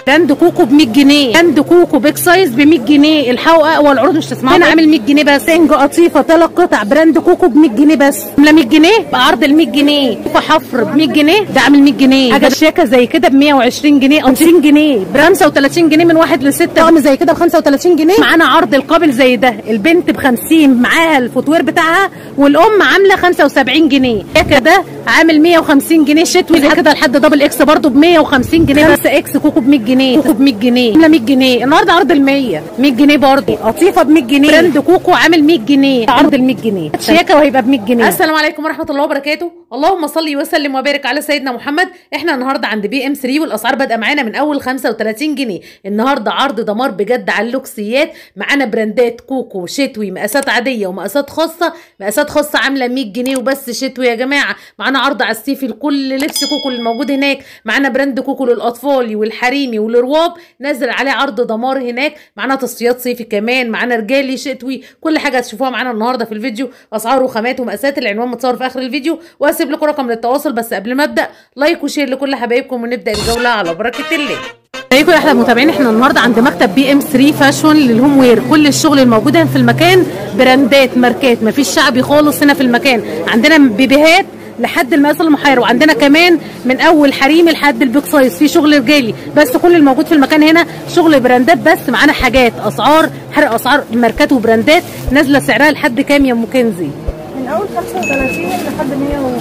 براند كوكو ب 100 جنيه براند كوكو بيج سايز ب 100 جنيه الحقوا اقوى العروض مش تسمعوا هنا عامل 100 جنيه بس سنج قطيفه ثلاث قطع براند كوكو ب 100 جنيه بس عامله 100 جنيه بعرض ال 100 جنيه حفر ب 100 جنيه ده عامل 100 جنيه حاجه شياكه زي كده ب 120 جنيه او 20 جنيه ب 35 جنيه من واحد لسته طقم زي كده ب 35 جنيه معانا عرض القابل زي ده البنت ب 50 معاها الفوتوير بتاعها والام عامله 75 جنيه كده عامل 150 جنيه شتوي زي كده لحد دبل اكس برده ب 150 جنيه بس اكس كوكو ب 100 جنيه كوكو ب 100 جنيه عامله 100 جنيه النهارده عرض ال 100 100 جنيه برده قطيفه ب 100 جنيه براند كوكو عامل 100 جنيه عرض ال 100 جنيه شياكه وهيبقى ب 100 جنيه السلام عليكم ورحمه الله وبركاته اللهم صل وسلم وبارك على سيدنا محمد احنا النهارده عند بي ام 3 والاسعار بادئه معانا من اول 35 جنيه النهارده عرض دمار بجد على اللوكسيات معانا براندات كوكو شتوي مقاسات عاديه ومقاسات خاصه مقاسات خاصه عامله 100 جنيه وبس شتوي يا جماعه معانا عرض على السيفي لكل لبس كوكو اللي موجود هناك معانا براند كوكو للاطفال والحريمي والرواب نازل عليه عرض دمار هناك معانا تصفيات صيفي كمان معانا رجالي شتوي كل حاجه هتشوفوها معانا النهارده في الفيديو اسعار وخامات ومقاسات العنوان متصور في اخر الفيديو واسيب لكم رقم للتواصل بس قبل ما ابدا لايك وشير لكل حبايبكم ونبدا الجوله على بركه الله ازيكم يا احلى متابعين احنا النهارده عند مكتب بي ام 3 فاشون للهوم وير كل الشغل الموجود هنا في المكان براندات ماركات مفيش شعبي خالص هنا في المكان عندنا بيبيهات لحد المقاس المحير وعندنا كمان من اول حريمي لحد البيك سايز في شغل رجالي بس كل الموجود في المكان هنا شغل براندات بس معانا حاجات اسعار حرق اسعار ماركات وبراندات نازله سعرها لحد كام يا ام كنزي من اول 35 لحد 100 و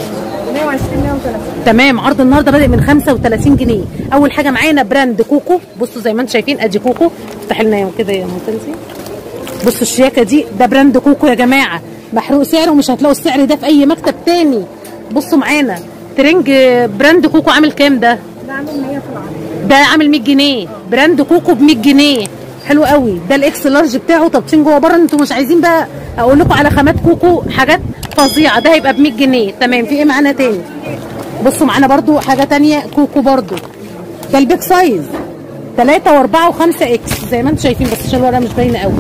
120 130 تمام عرض النهارده بادئ من 35 جنيه اول حاجه معانا براند كوكو بصوا زي ما انتم شايفين ادي كوكو افتح لنا كده يا ممتازي بصوا الشياكه دي ده براند كوكو يا جماعه محروق سعره ومش هتلاقوا السعر ده في اي مكتب تاني بصوا معانا ترنج براند كوكو عامل كام ده ده عامل 100 في العرض ده عامل 100 جنيه براند كوكو ب 100 جنيه حلو قوي ده الاكس لارج بتاعه تبطين جوه بره انتوا مش عايزين بقى اقول لكم على خامات كوكو حاجات فظيعه ده هيبقى ب 100 جنيه تمام في ايه معانا تاني بصوا معانا برضو حاجه تانية كوكو برضو ده البيك سايز 3 و4 و5 اكس زي ما انتم شايفين بس عشان الورقه مش باينه قوي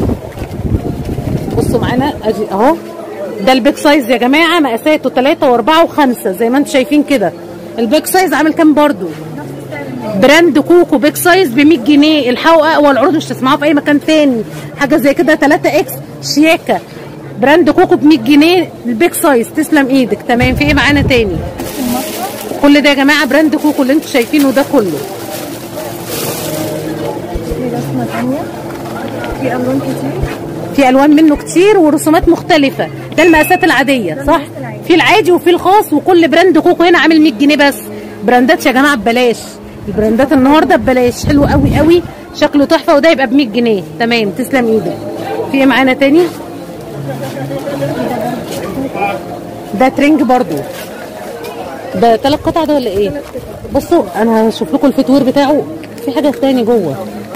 بصوا معانا ادي اهو ده البيك سايز يا جماعه مقاساته 3 و4 و5 زي ما انتم شايفين كده البيك سايز عامل كام برضو براند كوكو بيك سايز ب 100 جنيه الحقوا اقوى العروض مش تسمعوها في اي مكان تاني حاجه زي كده 3 اكس شياكه براند كوكو ب 100 جنيه البيك سايز تسلم ايدك تمام في ايه معانا تاني كل ده يا جماعه براند كوكو اللي انتوا شايفينه ده كله في رسمه ثانيه في الوان كتير في الوان منه كتير ورسومات مختلفه ده المقاسات العاديه صح المقاسات العادية. في العادي وفي الخاص وكل براند كوكو هنا عامل 100 جنيه بس براندات يا جماعه ببلاش البراندات النهارده ببلاش حلو قوي قوي شكله تحفه وده يبقى ب 100 جنيه تمام تسلم ايدك في ايه معانا تاني ده ترنج برضو ده ثلاث قطع ده ولا ايه بصوا انا هشوف لكم الفتوير بتاعه في حاجه تاني جوه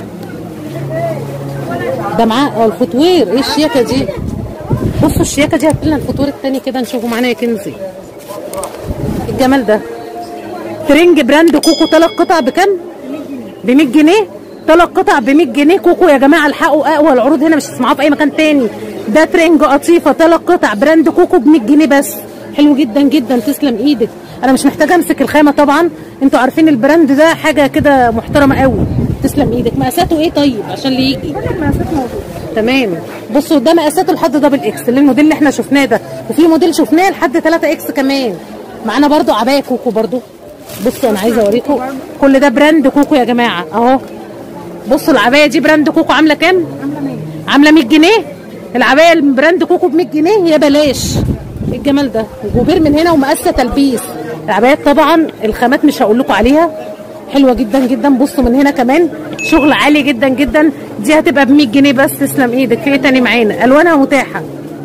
ده معاه اه الفوتوير ايه الشياكه دي بصوا الشياكه دي هات لنا الفوتوير التاني كده نشوفه معانا يا كنزي الجمال ده ترنج براند كوكو ثلاث قطع بكام ب 100 جنيه ثلاث قطع ب 100 جنيه كوكو يا جماعه الحقوا اقوى العروض هنا مش هتسمعوها في اي مكان تاني ده ترنج قطيفه ثلاث قطع براند كوكو ب 100 جنيه بس حلو جدا جدا تسلم ايدك انا مش محتاجه امسك الخامه طبعا انتوا عارفين البراند ده حاجه كده محترمه قوي تسلم ايدك مقاساته ايه طيب عشان اللي يجي كل المقاسات موجوده تمام بصوا ده مقاساته لحد دبل اكس اللي الموديل اللي احنا شفناه ده وفي موديل شفناه لحد 3 اكس كمان معانا برضو عبايه كوكو برضو بصوا انا عايزه اوريكم كل ده براند كوكو يا جماعه اهو بصوا العبايه دي براند كوكو عامله كام عامله 100 عامله 100 جنيه العبايه البراند كوكو ب 100 جنيه هي بلاش إيه الجمال ده وجوبير من هنا ومقاسه تلبيس العبايات طبعا الخامات مش هقول لكم عليها حلوه جدا جدا بصوا من هنا كمان شغل عالي جدا جدا دي هتبقى ب 100 جنيه بس تسلم ايدك في ايه تاني معانا الوانها متاحه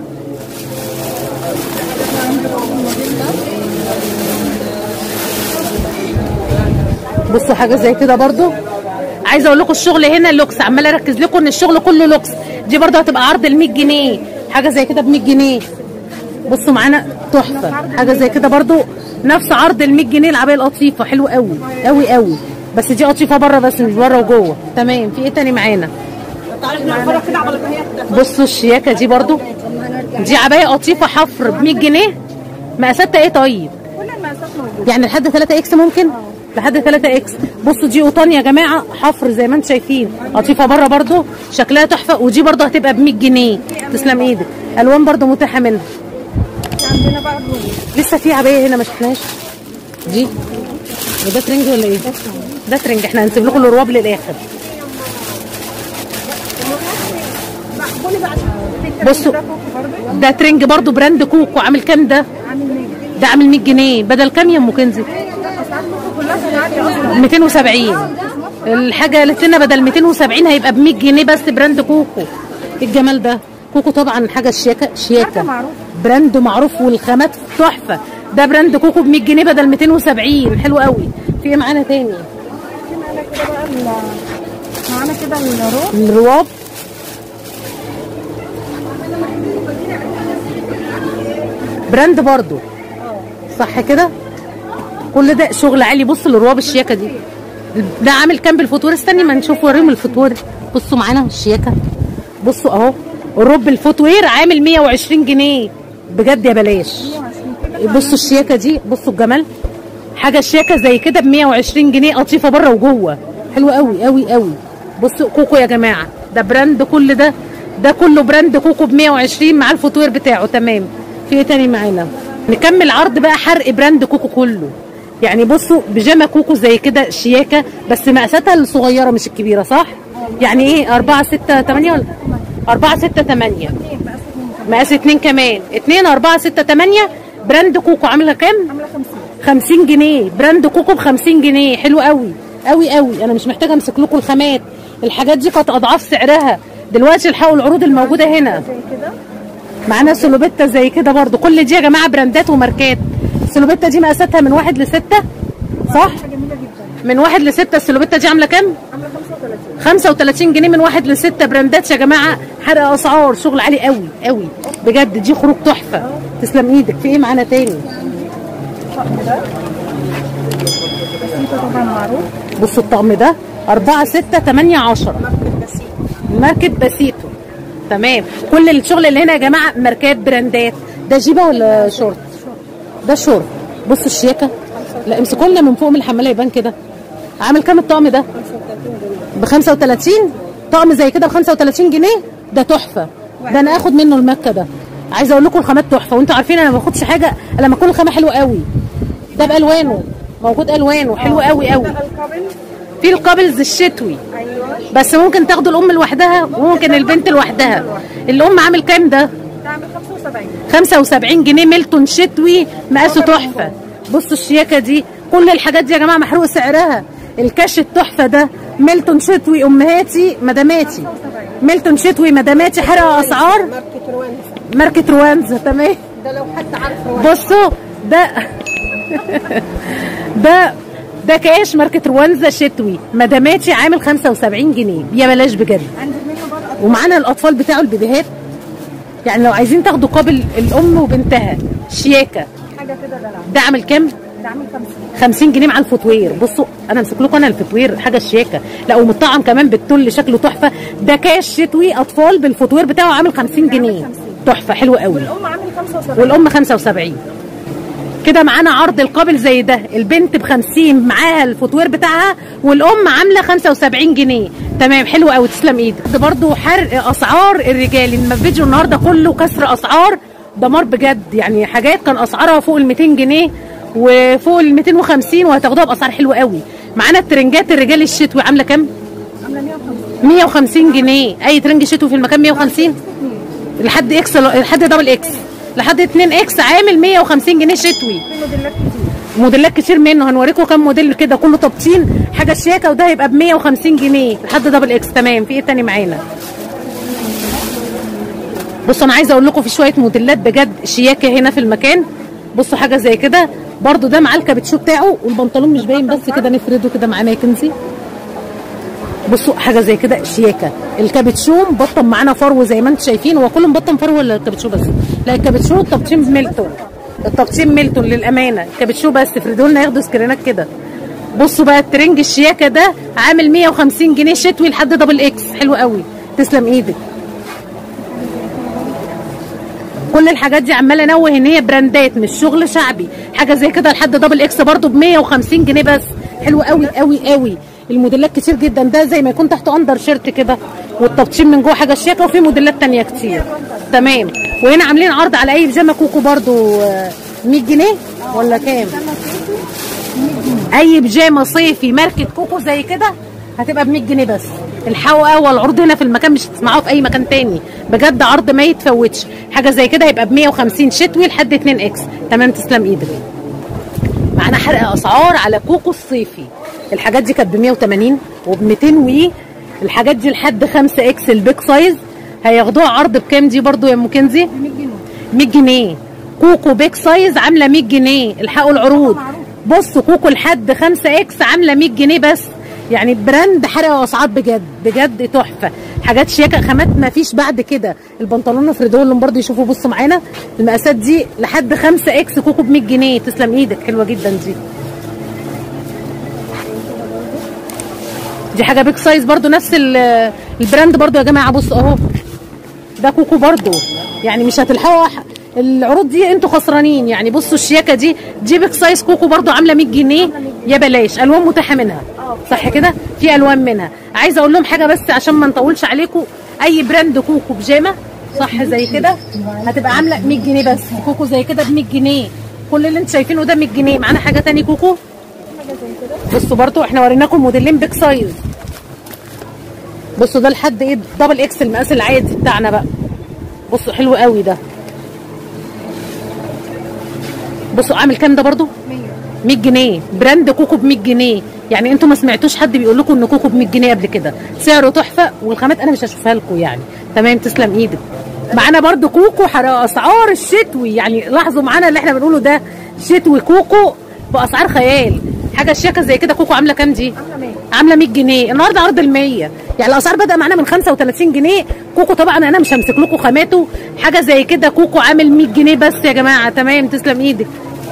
بصوا حاجه زي كده برضو عايزه اقول لكم الشغل هنا لوكس عماله اركز لكم ان الشغل كله لوكس دي برضو هتبقى عرض ال 100 جنيه حاجه زي كده ب 100 جنيه بصوا معانا تحفه حاجه زي كده برضو نفس عرض ال 100 جنيه العبايه القطيفه حلو قوي قوي قوي بس دي قطيفه بره بس مش بره وجوه تمام في ايه تاني معانا بصوا الشياكه دي برضو دي عبايه قطيفه حفر ب 100 جنيه مقاساتها ايه طيب كل المقاسات موجوده يعني لحد 3 اكس ممكن لحد 3 اكس بصوا دي قطن يا جماعه حفر زي ما انتم شايفين قطيفه بره برضو شكلها تحفه ودي برضو هتبقى ب 100 جنيه تسلم ايدك الوان برضو متاحه منها عندنا بقى الروب لسه في عبايه هنا ما شفناش دي وده ترنج ولا ايه ده ترنج احنا هنسيب لكم الرواب للاخر مقبول بقى بصوا ده ترنج برضو براند كوكو عامل كام ده عامل مية ده عامل 100 جنيه بدل كام يا ام كنزي اسعار مصر كلها كانت عالية اصلا 270 الحاجه قالت لنا بدل 270 هيبقى ب 100 جنيه بس براند كوكو إيه الجمال ده كوكو طبعا حاجه شياكه شياكه حاجة معروفة. براند معروف والخامات تحفه ده براند كوكو ب 100 جنيه بدل 270 حلو قوي في ايه معانا تاني في معانا كده بقى ال- معانا كده الروب الرواب براند برضو صح كده كل ده شغل عالي بص الرواب الشياكه دي ده عامل كام بالفوتور استني ما نشوف وريهم الفوتور بصوا معانا الشياكه بصوا اهو الروب الفوتوير عامل 120 جنيه بجد يا بلاش بصوا الشياكه دي بصوا الجمال حاجه شياكه زي كده ب 120 جنيه قطيفه بره وجوه حلوه قوي قوي قوي بصوا كوكو يا جماعه ده براند كل ده ده كله براند كوكو ب 120 مع الفوتوير بتاعه تمام في ايه تاني معانا نكمل عرض بقى حرق براند كوكو كله يعني بصوا بيجامه كوكو زي كده شياكه بس مقاساتها الصغيره مش الكبيره صح يعني ايه 4 6 8 ولا 4 6 8 مقاس اتنين كمان اتنين اربعة ستة تمانية براند كوكو عاملة كام؟ عاملة 50 خمسين جنيه براند كوكو بخمسين جنيه حلو قوي قوي قوي انا مش محتاجة امسك لكم الخامات الحاجات دي كانت اضعاف سعرها دلوقتي الحقوا العروض الموجودة هنا زي كده معانا سلوبيتا زي كده برضو كل دي يا جماعة براندات وماركات السلوبيتا دي مقاساتها من واحد لستة صح؟ حاجة جميلة جدا من واحد لستة السلوبيتا دي عاملة كام؟ عاملة 35 35 جنيه من واحد لستة براندات يا جماعه حرق اسعار شغل عالي قوي قوي بجد دي خروج تحفه تسلم ايدك في ايه معانا تاني الطقم ده بسيطة طبعا معروف بصوا الطقم ده 4 6 8 10 ماركة بسيط ماركه باسيتو تمام كل الشغل اللي هنا يا جماعه ماركات براندات ده جيبه ولا شورت ده شورت بصوا الشياكه لا امسكوا لنا من فوق من الحماله يبان كده عامل كام الطقم ده 35 جنيه ب 35 طقم زي كده ب 35 جنيه ده تحفه ده انا اخد منه المكه ده عايزه اقول لكم الخامات تحفه وانتوا عارفين انا ما باخدش حاجه الا لما تكون الخامه حلوه قوي ده بالوانه موجود الوانه حلو قوي قوي ده القابل في القابلز الشتوي ايوه بس ممكن تاخدوا الام لوحدها وممكن البنت لوحدها الام عامل كام ده ده عامل 75 75 جنيه ميلتون شتوي مقاسه تحفه بصوا الشياكه دي كل الحاجات دي يا جماعه محروق سعرها الكاش التحفه ده ميلتون شتوي امهاتي مداماتي ميلتون شتوي مداماتي حرق اسعار ماركة روانز ماركه روانزا تمام ده لو حد عارف روانز بصوا ده ده ده كاش ماركه روانزا شتوي مداماتي عامل 75 جنيه يا بلاش بجد عندي منه بقى ومعانا الاطفال بتاعه البيبيهات يعني لو عايزين تاخدوا قابل الام وبنتها شياكه حاجة كده دلع ده عامل كام ده عامل 50 50 جنيه مع الفوتوير بصوا انا امسك لكم انا الفوتوير حاجه شياكه لا ومطعم كمان بالتل شكله تحفه ده كاش شتوي اطفال بالفوتوير بتاعه عامل 50 جنيه تحفه حلوه قوي والام عامل 75 والام 75 كده معانا عرض القابل زي ده البنت ب 50 معاها الفوتوير بتاعها والام عامله 75 جنيه تمام حلو قوي تسلم ايدك ده برضو حرق اسعار الرجال لما الفيديو النهارده كله كسر اسعار دمار بجد يعني حاجات كان اسعارها فوق ال 200 جنيه وفوق ال 250 وهتاخدوها باسعار حلوه قوي معانا الترنجات الرجال الشتوي عامله كام عاملة 150 150 جنيه اي ترنج شتوي في المكان 150 لحد اكس لحد دبل اكس لحد 2 اكس عامل 150 جنيه شتوي في موديلات كتير موديلات كتير منه هنوريكم كام موديل كده كله تبطين حاجه شياكه وده هيبقى ب 150 جنيه لحد دبل اكس تمام في ايه تاني معانا بصوا انا عايزه اقول لكم في شويه موديلات بجد شياكه هنا في المكان بصوا حاجه زي كده برضو ده معاه الكابتشو بتاعه والبنطلون مش باين بس كده نفرده كده معانا يا كنزي بصوا حاجه زي كده شياكه الكابتشو مبطن معانا فرو زي ما انتم شايفين هو كله مبطن فرو ولا الكابتشو بس لا الكابتشو التبطين ميلتون التبطين ميلتون للامانه الكابتشو بس افردوا لنا ياخدوا سكرينات كده بصوا بقى الترنج الشياكه ده عامل 150 جنيه شتوي لحد دبل اكس حلو قوي تسلم ايدك كل الحاجات دي عماله انوه ان هي براندات مش شغل شعبي حاجه زي كده لحد دبل اكس برضو ب 150 جنيه بس حلو قوي قوي قوي الموديلات كتير جدا ده زي ما يكون تحته اندر شيرت كده والتبطين من جوه حاجه شياكه وفي موديلات تانية كتير تمام وهنا عاملين عرض على اي بيجامه كوكو برضو آه، 100 جنيه ولا كام اي بيجامه صيفي ماركه كوكو زي كده هتبقى ب 100 جنيه بس الحقوا والعروض هنا في المكان مش هتسمعوه في اي مكان تاني بجد عرض ما يتفوتش حاجه زي كده هيبقى ب 150 شتوي لحد 2 اكس تمام تسلم ايدك معانا حرق اسعار على كوكو الصيفي الحاجات دي كانت ب 180 وب 200 وي الحاجات دي لحد 5 اكس البيك سايز هياخدوها عرض بكام دي برضو يا ام كنزي 100 جنيه كوكو بيك سايز عامله 100 جنيه الحقوا العروض بصوا كوكو لحد 5 اكس عامله 100 جنيه بس يعني براند حرق اسعار بجد بجد تحفه حاجات شياكه خامات ما فيش بعد كده البنطلون افردوه اللي برضه يشوفوا بصوا معانا المقاسات دي لحد 5 اكس كوكو ب 100 جنيه تسلم ايدك حلوه جدا دي دي حاجه بيك سايز برضو نفس ال- البراند برضو يا جماعه بصوا اهو ده كوكو برضو يعني مش هتلحقوا ح- العروض دي انتوا خسرانين يعني بصوا الشياكه دي دي بيك سايز كوكو برضو عامله 100 جنيه يا بلاش الوان متاحه منها صح كده في الوان منها عايزه اقول لهم حاجه بس عشان ما نطولش عليكم اي براند كوكو بيجامه صح زي كده هتبقى عامله 100 جنيه بس كوكو زي كده ب 100 جنيه كل اللي انتوا شايفينه ده 100 جنيه معانا حاجه تاني كوكو بصوا برضو احنا وريناكم موديلين بيك سايز بصوا ده لحد ايه دبل اكس المقاس العادي بتاعنا بقى بصوا حلو قوي ده بصوا عامل كام ده برضو 100 جنيه براند كوكو ب 100 جنيه يعني انتوا ما سمعتوش حد بيقول لكم ان كوكو ب 100 جنيه قبل كده سعره تحفه والخامات انا مش هشوفها لكم يعني تمام تسلم ايدك معانا برضو كوكو حرق اسعار الشتوي يعني لاحظوا معانا اللي احنا بنقوله ده شتوي كوكو باسعار خيال حاجه شياكه زي كده كوكو عامله كام دي عامله 100 جنيه النهارده عرض ال 100 يعني الاسعار بدا معانا من 35 جنيه كوكو طبعا انا مش همسك لكم خاماته حاجه زي كده كوكو عامل 100 جنيه بس يا جماعه تمام تسلم ايدك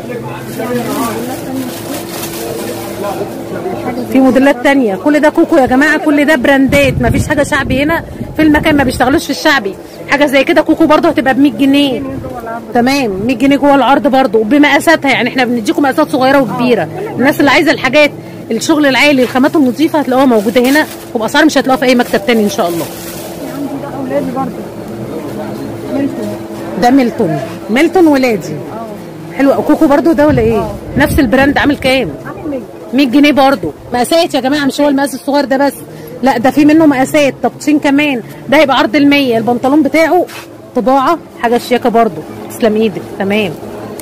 في موديلات تانية كل ده كوكو يا جماعة كل ده براندات مفيش حاجة شعبي هنا في المكان ما بيشتغلوش في الشعبي حاجة زي كده كوكو برضه هتبقى ب 100 جنيه تمام 100 جنيه جوه العرض برضه وبمقاساتها يعني احنا بنديكم مقاسات صغيرة وكبيرة الناس اللي عايزة الحاجات الشغل العالي الخامات النظيفة هتلاقوها موجودة هنا وبأسعار مش هتلاقوها في أي مكتب تاني إن شاء الله عندي ده اولادي برضه ملتون ده ميلتون ميلتون ولادي حلو كوكو برضه ده ولا ايه؟ نفس البراند عامل كام؟ عامل 100 100 جنيه برضو مقاسات يا جماعه مش هو المقاس الصغير ده بس لا ده في منه مقاسات تبطين كمان ده هيبقى عرض ال 100 البنطلون بتاعه طباعه حاجه شياكه برضو تسلم ايدك تمام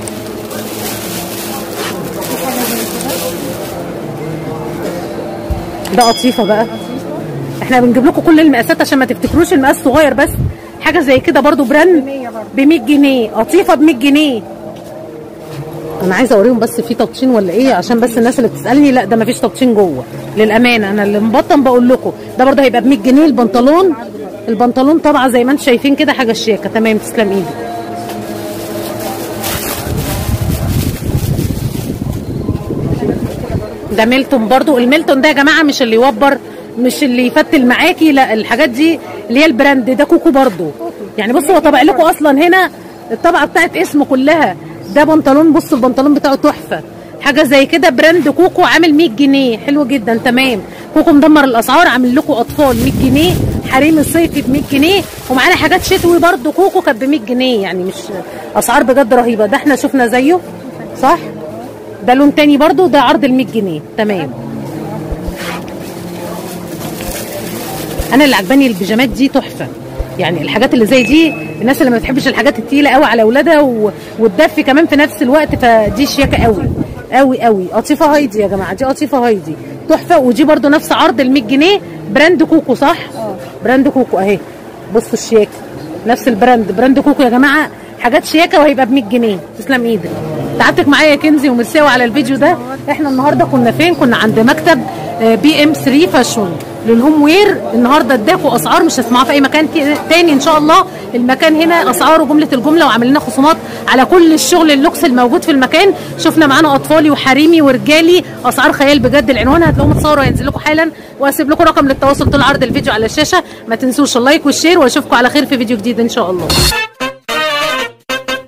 ده قطيفه بقى احنا بنجيب لكم كل المقاسات عشان ما تفتكروش المقاس صغير بس حاجه زي كده برضو براند 100 برضه. ب 100 جنيه قطيفه ب 100 جنيه انا عايزه اوريهم بس في تبطين ولا ايه عشان بس الناس اللي بتسالني لا ده ما فيش تبطين جوه للامانه انا اللي مبطن بقول لكم ده برضه هيبقى ب 100 جنيه البنطلون البنطلون طبعا زي ما انتم شايفين كده حاجه شياكه تمام تسلم ايدك ده ميلتون برضو الميلتون ده يا جماعه مش اللي يوبر مش اللي يفتل معاكي لا الحاجات دي اللي هي البراند ده كوكو برضو يعني بصوا هو طبع لكم اصلا هنا الطبعه بتاعت اسمه كلها ده بنطلون بصوا البنطلون بتاعه تحفه حاجه زي كده براند كوكو عامل 100 جنيه حلو جدا تمام كوكو مدمر الاسعار عامل لكم اطفال 100 جنيه حريم الصيفي ب 100 جنيه ومعانا حاجات شتوي برضو كوكو كانت ب 100 جنيه يعني مش اسعار بجد رهيبه ده احنا شفنا زيه صح ده لون تاني برضو ده عرض ال 100 جنيه تمام انا اللي عجباني البيجامات دي تحفه يعني الحاجات اللي زي دي الناس اللي ما بتحبش الحاجات التقيله قوي على اولادها و... وتدفي كمان في نفس الوقت فدي شياكه قوي قوي قوي قطيفه هايدي يا جماعه دي قطيفه هايدي تحفه ودي برضو نفس عرض ال 100 جنيه براند كوكو صح براند كوكو اهي بصوا الشياكه نفس البراند براند كوكو يا جماعه حاجات شياكه وهيبقى ب 100 جنيه تسلم ايدك تعبتك معايا يا كنزي ومرساوي على الفيديو ده احنا النهارده كنا فين كنا عند مكتب بي ام 3 فاشون للهوم وير النهارده اداكوا اسعار مش هتسمعوها في اي مكان تاني ان شاء الله المكان هنا اسعاره جمله الجمله وعامل لنا خصومات على كل الشغل اللوكس الموجود في المكان شفنا معانا اطفالي وحريمي ورجالي اسعار خيال بجد العنوان هتلاقوه متصور وهينزل لكم حالا وهسيب لكم رقم للتواصل طول عرض الفيديو على الشاشه ما تنسوش اللايك والشير واشوفكم على خير في فيديو جديد ان شاء الله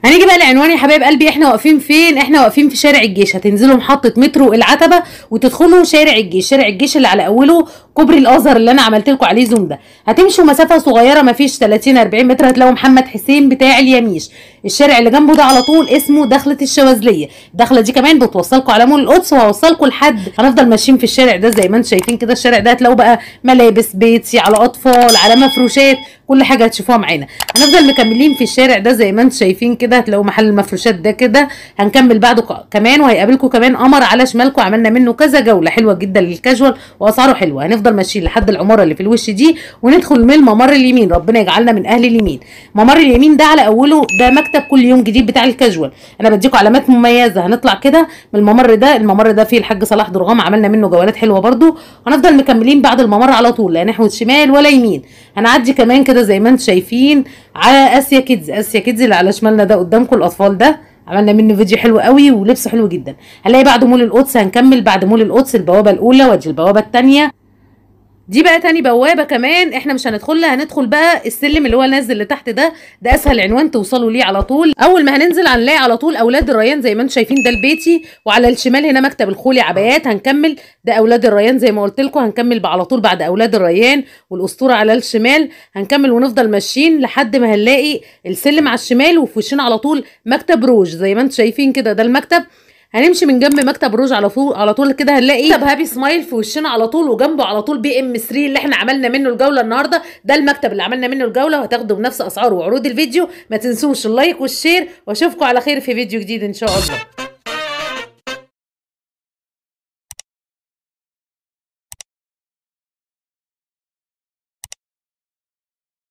هنيجي بقى لعنوان يا حبايب قلبي احنا واقفين فين احنا واقفين في شارع الجيش هتنزلوا محطه مترو العتبه وتدخلوا شارع الجيش شارع الجيش اللي على اوله كوبري الازهر اللي انا عملت لكم عليه زوم ده هتمشوا مسافه صغيره ما فيش 30 40 متر هتلاقوا محمد حسين بتاع اليميش الشارع اللي جنبه ده على طول اسمه دخله الشواذليه الدخله دي كمان بتوصلكم على مول القدس وهوصلكم لحد هنفضل ماشيين في الشارع ده زي ما انتم شايفين كده الشارع ده هتلاقوا بقى ملابس بيتي على اطفال على مفروشات كل حاجه هتشوفوها معانا هنفضل مكملين في الشارع ده زي ما انتم شايفين كده هتلاقوا محل المفروشات ده كده هنكمل بعده ك- كمان وهيقابلكم كمان قمر على شمالكم عملنا منه كذا جوله حلوه جدا للكاجوال واسعاره حلوه هنفضل ماشيين لحد العماره اللي في الوش دي وندخل من الممر اليمين ربنا يجعلنا من اهل اليمين ممر اليمين ده على اوله ده مكتب كل يوم جديد بتاع الكاجوال انا بديكم علامات مميزه هنطلع كده من الممر ده الممر ده فيه الحاج صلاح درغام عملنا منه جولات حلوه برده هنفضل مكملين بعد الممر على طول لا نحو شمال ولا يمين هنعدي كمان كده زي ما انتم شايفين على اسيا كيدز اسيا كيدز اللي على شمالنا ده قدامكم الاطفال ده عملنا منه فيديو حلو قوي ولبسه حلو جدا هنلاقي بعد مول القدس هنكمل بعد مول القدس البوابه الاولى وادي البوابه الثانيه دي بقى تاني بوابه كمان احنا مش هندخلها هندخل بقى السلم اللي هو نازل لتحت ده ده اسهل عنوان توصلوا ليه على طول اول ما هننزل هنلاقي على طول اولاد الريان زي ما انتم شايفين ده البيتي وعلى الشمال هنا مكتب الخولي عبايات هنكمل ده اولاد الريان زي ما قلت لكم هنكمل بقى على طول بعد اولاد الريان والاسطوره على الشمال هنكمل ونفضل ماشيين لحد ما هنلاقي السلم على الشمال وفي وشنا على طول مكتب روج زي ما انتم شايفين كده ده المكتب هنمشي من جنب مكتب روج على فوق على طول كده هنلاقي مكتب هابي سمايل في وشنا على طول وجنبه على طول بي ام 3 اللي احنا عملنا منه الجوله النهارده ده المكتب اللي عملنا منه الجوله وهتاخدوا بنفس اسعاره وعروض الفيديو ما تنسوش اللايك والشير واشوفكم على خير في فيديو جديد ان شاء الله